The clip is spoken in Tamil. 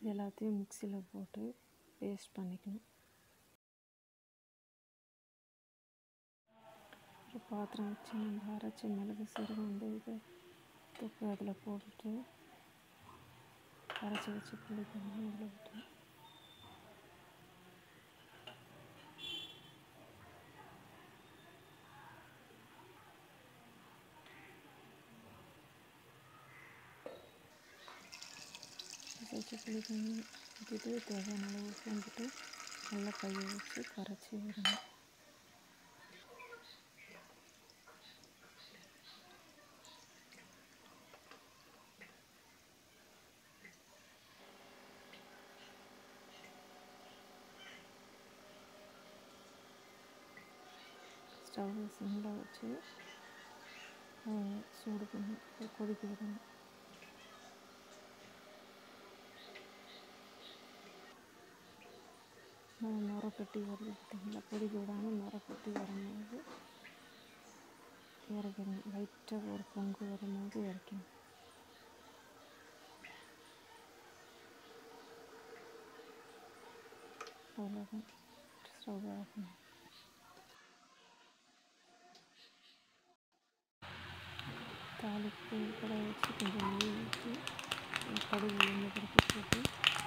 எல்லாத்தையும் மிக்சியில் போட்டு பேஸ்ட் பண்ணிக்கணும் ஒரு பாத்திரம் வச்சு நம்ம அரைச்சி மிளகு சீரகம் வந்து இதை தூக்கி அதில் போட்டுட்டு அரைச்சி வச்சு புளி பண்ணி அதில் விட்டுணும் வச்சு புளி பண்ணி ஊற்றிட்டு தேவையான அளவு உப்பு வந்துட்டு நல்லா கையை வச்சு கரைச்சி விடணும் ஸ்டவ் சிம்மில் வச்சு அஹ், சூடு பண்ணி கொதிக்க விடணும் நம்ம நுர கட்டி வருது பார்த்தீங்களா கொதிக்க விடாமல் நுர கட்டி வரும்போது இறக்கணும் லைட்டாக ஒரு பொங்கு வரும்போது இறக்கணும் அவ்வளோதான் ஸ்டவ் ஆஃப் தாளிப்பு கூட வச்சு கொஞ்சம் நெய் ஊற்றி கடுகு உளுந்து பருப்பு போட்டு